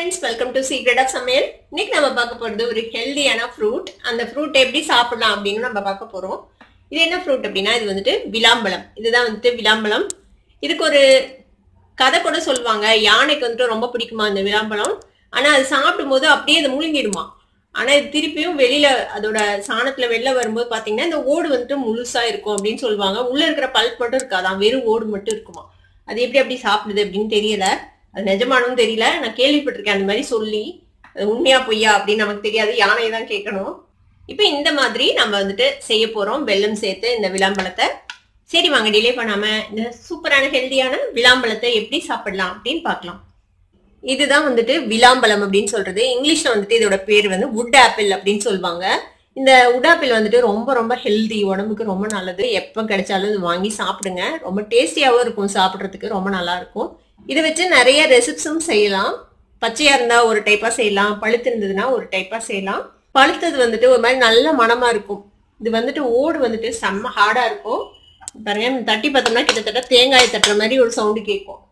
friends welcome to secret of சமையல் இன்னைக்கு நம்ம பார்க்க போறது ஒரு ஹெல்தியான ஃப்ரூட் அந்த ஃப்ரூட் எப்படி சாப்பிடலாம் அப்படின்னு நம்ம பார்க்க போறோம் இது என்ன ஃப்ரூட் அப்படின்னா இது வந்துட்டு விளாம்பழம் இதுதான் வந்துட்டு விளாம்பழம் இதுக்கு ஒரு கதை கூட சொல்லுவாங்க யானைக்கு வந்துட்டு ரொம்ப பிடிக்குமா இந்த விளாம்பழம் ஆனா அது சாப்பிடும்போது அப்படியே அது முழுங்கிடுமா ஆனா இது திருப்பியும் வெளியில அதோட சாணத்துல வெளில வரும்போது பாத்தீங்கன்னா இந்த ஓடு வந்துட்டு முழுசா இருக்கும் அப்படின்னு சொல்லுவாங்க உள்ள இருக்கிற பல்ப் மட்டும் இருக்காதான் வெறும் ஓடு மட்டும் இருக்குமா அது எப்படி அப்படி சாப்பிடுது அப்படின்னு தெரியல அது நிஜமானும் தெரியல நான் கேள்விப்பட்டிருக்கேன் அந்த மாதிரி சொல்லி அது உண்மையா பொய்யா அப்படின்னு நமக்கு தெரியாது யானையை தான் கேட்கணும் இப்போ இந்த மாதிரி நம்ம வந்துட்டு செய்ய போறோம் வெல்லம் சேர்த்து இந்த விளாம்பழத்தை சரி வாங்க டிலே பண்ணாம இந்த சூப்பரான ஹெல்தியான விளாம்பழத்தை எப்படி சாப்பிடலாம் அப்படின்னு பார்க்கலாம் இதுதான் வந்துட்டு விளாம்பழம் அப்படின்னு சொல்றது இங்கிலீஷ்ல வந்துட்டு இதோட பேர் வந்து வுட் ஆப்பிள் அப்படின்னு சொல்லுவாங்க இந்த வுட் ஆப்பிள் வந்துட்டு ரொம்ப ரொம்ப ஹெல்தி உடம்புக்கு ரொம்ப நல்லது எப்போ கிடைச்சாலும் இது வாங்கி சாப்பிடுங்க ரொம்ப டேஸ்டியாகவும் இருக்கும் சாப்பிட்றதுக்கு ரொம்ப நல்லா இருக்கும் இதை வச்சு நிறைய ரெசிப்ஸும் செய்யலாம் பச்சையா இருந்தா ஒரு டைப்பா செய்யலாம் பழுத்து இருந்ததுன்னா ஒரு டைப்பா செய்யலாம் பழுத்தது வந்துட்டு ஒரு மாதிரி நல்ல மணமா இருக்கும் இது வந்துட்டு ஓடு வந்துட்டு செம்ம ஹார்டா இருக்கும் பாருங்க தட்டி பார்த்தோம்னா கிட்டத்தட்ட தேங்காய் தட்டுற மாதிரி ஒரு சவுண்டு கேட்கும்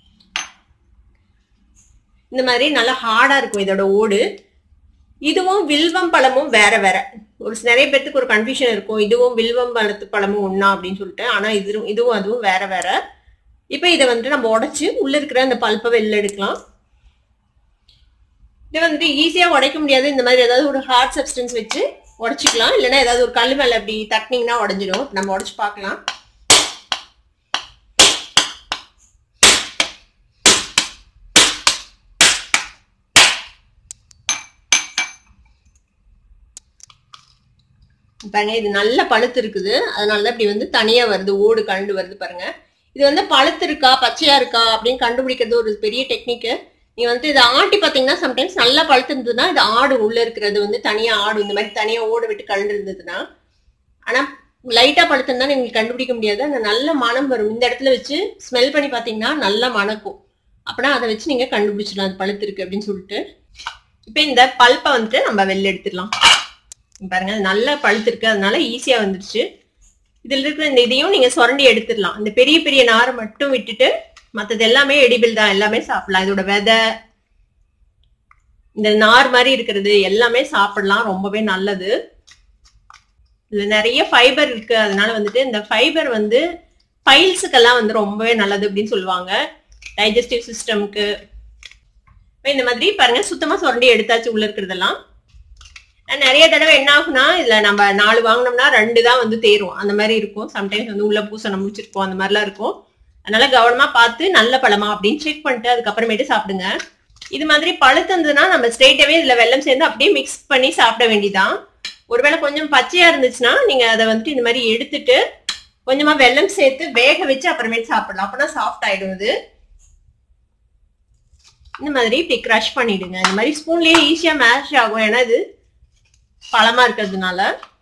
இந்த மாதிரி நல்லா ஹார்டா இருக்கும் இதோட ஓடு இதுவும் வில்வம் பழமும் வேற வேற ஒரு நிறைய பேர்த்துக்கு ஒரு கன்ஃபியூஷன் இருக்கும் இதுவும் வில்வம் பழத்து பழமும் ஒண்ணா அப்படின்னு சொல்லிட்டு ஆனா இது இதுவும் அதுவும் வேற வேற இப்போ இதை வந்துட்டு நம்ம உடைச்சு உள்ள இருக்கிற அந்த பல்ப்பை வெளில எடுக்கலாம் இது வந்துட்டு ஈஸியா உடைக்க முடியாது இந்த மாதிரி ஏதாவது ஒரு ஹார்ட் சப்ஸ்டன்ஸ் வச்சு உடைச்சிக்கலாம் இல்லைன்னா ஏதாவது ஒரு கல் மேல அப்படி தட்டினீங்கன்னா உடஞ்சிடும் நம்ம உடைச்சு பார்க்கலாம் பாருங்க இது நல்ல பழுத்து இருக்குது அதனாலதான் இப்படி வந்து தனியா வருது ஓடு கண்டு வருது பாருங்க இது வந்து பழுத்து இருக்கா பச்சையா இருக்கா அப்படின்னு கண்டுபிடிக்கிறது ஒரு பெரிய டெக்னிக்கு நீ வந்து இதை ஆட்டி பார்த்தீங்கன்னா சம்டைம்ஸ் நல்லா பழுத்து இருந்ததுன்னா இது ஆடு உள்ள இருக்கிறது வந்து தனியா ஆடு இந்த மாதிரி தனியா ஓடு விட்டு கலண்டு இருந்ததுன்னா ஆனா லைட்டா பழுத்துருந்தா நீங்களுக்கு கண்டுபிடிக்க முடியாது அந்த நல்ல மனம் வரும் இந்த இடத்துல வச்சு ஸ்மெல் பண்ணி பார்த்தீங்கன்னா நல்லா மணக்கும் அப்படின்னா அதை வச்சு நீங்க கண்டுபிடிச்சிடலாம் அது பழுத்து இருக்கு அப்படின்னு சொல்லிட்டு இப்போ இந்த பல்ப்பை வந்துட்டு நம்ம வெளில எடுத்துடலாம் பாருங்க அது நல்லா பழுத்திருக்கு அதனால ஈஸியா வந்துருச்சு இதுல இருக்கிற இந்த இதையும் நீங்க சுரண்டி எடுத்துடலாம் இந்த பெரிய பெரிய நாரை மட்டும் விட்டுட்டு மற்றது எல்லாமே எடிபிள் தான் எல்லாமே சாப்பிடலாம் இதோட விதை இந்த நார் மாதிரி இருக்கிறது எல்லாமே சாப்பிடலாம் ரொம்பவே நல்லது இதுல நிறைய ஃபைபர் இருக்கு அதனால வந்துட்டு இந்த ஃபைபர் வந்து பைல்ஸுக்கெல்லாம் வந்து ரொம்பவே நல்லது அப்படின்னு சொல்லுவாங்க டைஜஸ்டிவ் சிஸ்டம்க்கு இந்த மாதிரி பாருங்க சுத்தமா சுரண்டி எடுத்தாச்சு உள்ள இருக்கிறதெல்லாம் நிறைய தடவை என்ன ஆகும்னா இதுல நம்ம நாலு வாங்கினோம்னா ரெண்டு தான் வந்து தேரும் அந்த மாதிரி இருக்கும் சம்டைம்ஸ் வந்து உள்ள பூசணம் முடிச்சிருக்கோம் அந்த மாதிரிலாம் இருக்கும் அதனால கவனமா பார்த்து நல்ல பழமா அப்படின்னு செக் பண்ணிட்டு அதுக்கப்புறமேட்டு சாப்பிடுங்க இது மாதிரி பழுத்தந்ததுன்னா நம்ம ஸ்ட்ரெயிட்டாவே இதுல வெள்ளம் சேர்ந்து அப்படியே மிக்ஸ் பண்ணி சாப்பிட வேண்டியதான் ஒருவேளை கொஞ்சம் பச்சையா இருந்துச்சுன்னா நீங்க அதை வந்துட்டு இந்த மாதிரி எடுத்துட்டு கொஞ்சமா வெள்ளம் சேர்த்து வேக வச்சு அப்புறமேட்டு சாப்பிடலாம் அப்பனா சாஃப்ட் ஆயிடும் இது இந்த மாதிரி இப்படி க்ரஷ் பண்ணிடுங்க இந்த மாதிரி ஸ்பூன்லயே ஈஸியா மேஷ் ஆகும் ஏன்னா இது பழமா இருக்கிறதுனால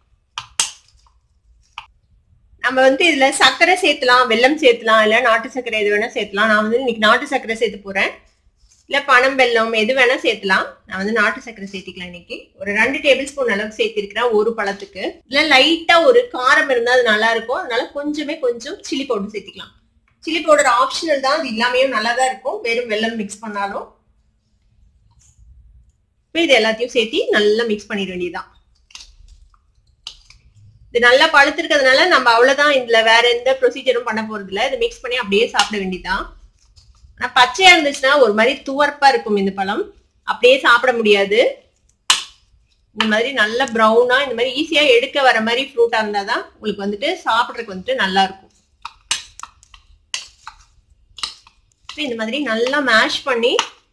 நம்ம வந்து இதுல சர்க்கரை சேர்த்துலாம் வெல்லம் சேர்த்துலாம் இல்ல நாட்டு சர்க்கரை எது வேணா சேர்த்துலாம் நான் வந்து இன்னைக்கு நாட்டு சர்க்கரை சேர்த்து போறேன் இல்ல பனம் வெல்லம் எது வேணா சேர்த்துலாம் நான் வந்து நாட்டு சர்க்கரை சேர்த்திக்கலாம் இன்னைக்கு ஒரு ரெண்டு டேபிள் ஸ்பூன் அளவுக்கு சேர்த்திருக்கிறேன் ஒரு பழத்துக்கு இல்ல லைட்டா ஒரு காரம் இருந்தா அது நல்லா இருக்கும் அதனால கொஞ்சமே கொஞ்சம் சில்லி பவுடர் சேர்த்திக்கலாம் சில்லி பவுடர் ஆப்ஷனல் தான் அது இல்லாமையும் நல்லா தான் இருக்கும் வெறும் வெல்லம் மிக்ஸ் பண்ணாலும் இது எல்லாத்தையும் சேர்த்து நல்லா மிக்ஸ் பண்ணிட வேண்டியதுதான் இது நல்லா பழுத்திருக்கிறதுனால நம்ம அவ்வளவுதான் இதுல வேற எந்த ப்ரொசீஜரும் பண்ண போறது இல்ல இது மிக்ஸ் பண்ணி அப்படியே சாப்பிட வேண்டியதுதான் ஆனா பச்சையா இருந்துச்சுன்னா ஒரு மாதிரி துவர்ப்பா இருக்கும் இந்த பழம் அப்படியே சாப்பிட முடியாது இந்த மாதிரி நல்ல ப்ரௌனா இந்த மாதிரி ஈஸியா எடுக்க வர மாதிரி ஃப்ரூட்டா இருந்தாதான் உங்களுக்கு வந்துட்டு சாப்பிட்றதுக்கு வந்துட்டு நல்லா இருக்கும் இந்த மாதிரி நல்லா மேஷ் பண்ணி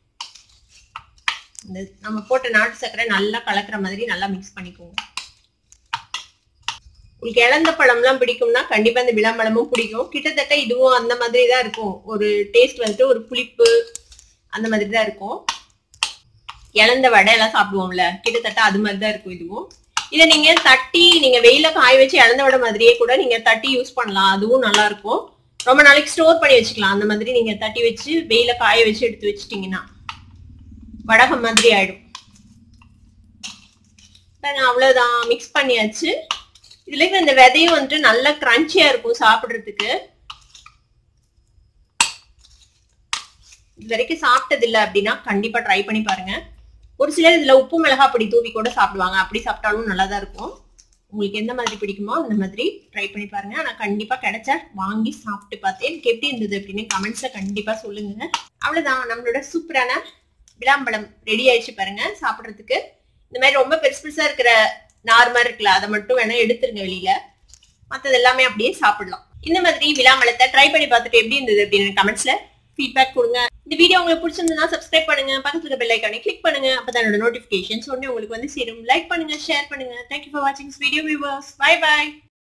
இந்த நம்ம போட்ட நாட்டு சர்க்கரை நல்லா கலக்கிற மாதிரி நல்லா மிக்ஸ் பண்ணிக்கோங்க உங்களுக்கு இழந்த பழம்லாம் பிடிக்கும்னா கண்டிப்பா இந்த விளாம்பழமும் பிடிக்கும் கிட்டத்தட்ட இதுவும் அந்த மாதிரி தான் இருக்கும் ஒரு டேஸ்ட் வந்துட்டு ஒரு புளிப்பு அந்த மாதிரி தான் இருக்கும் இழந்த வடை எல்லாம் சாப்பிடுவோம்ல கிட்டத்தட்ட அது மாதிரி தான் இருக்கும் இதுவும் இதை நீங்க தட்டி நீங்க வெயில காய வச்சு இழந்த வடை மாதிரியே கூட நீங்க தட்டி யூஸ் பண்ணலாம் அதுவும் நல்லா இருக்கும் ரொம்ப நாளைக்கு ஸ்டோர் பண்ணி வச்சுக்கலாம் அந்த மாதிரி நீங்க தட்டி வச்சு வெயில காய வச்சு எடுத்து வச்சிட்டீங்கன்னா வடகம் மாதிரி ஆயிடும் அவ்வளவுதான் மிக்ஸ் பண்ணியாச்சு இதுல இந்த விதையும் வந்துட்டு நல்ல கிரன்ச்சியா இருக்கும் சாப்பிடுறதுக்கு இது வரைக்கும் சாப்பிட்டது இல்லை அப்படின்னா கண்டிப்பா ட்ரை பண்ணி பாருங்க ஒரு சிலர் இதுல உப்பு மிளகா பொடி தூவி கூட சாப்பிடுவாங்க அப்படி சாப்பிட்டாலும் நல்லா தான் இருக்கும் உங்களுக்கு எந்த மாதிரி பிடிக்குமோ அந்த மாதிரி ட்ரை பண்ணி பாருங்க ஆனா கண்டிப்பா கிடைச்சா வாங்கி சாப்பிட்டு பார்த்தேன் எனக்கு எப்படி இருந்தது அப்படின்னு கமெண்ட்ஸ்ல கண்டிப்பா சொல்லுங்க அவ்வளவுதான் நம்மளோட சூப்பரான விளாம்பழம் ரெடி ஆயிடுச்சு பாருங்க சாப்பிடுறதுக்கு இந்த மாதிரி ரொம்ப பெருசு பெருசா இருக்கிற நார்மல் இருக்குல்ல அதை மட்டும் வேணா எடுத்துருங்க வெளியில மற்றது எல்லாமே அப்படியே சாப்பிடலாம் இந்த மாதிரி விளாம்பழத்தை ட்ரை பண்ணி பார்த்துட்டு எப்படி இருந்தது அப்படின்னு கமெண்ட்ஸ்ல ஃபீட்பேக் கொடுங்க இந்த வீடியோ உங்களுக்கு பிடிச்சிருந்ததுன்னா சப்ஸ்கிரைப் பண்ணுங்க பக்கத்துல இருக்க பெல் ஐக்கானை கிளிக் பண்ணுங்க அப்பதான் என்னோட நோட்டிபிகேஷன்ஸ் உடனே உங்களுக்கு வந்து சேரும் லைக் பண்ணுங்க ஷேர் பண்ணுங்க தேங்க்யூ ஃபார் வாட்சிங் வீடியோ வியூவர்ஸ் பை பை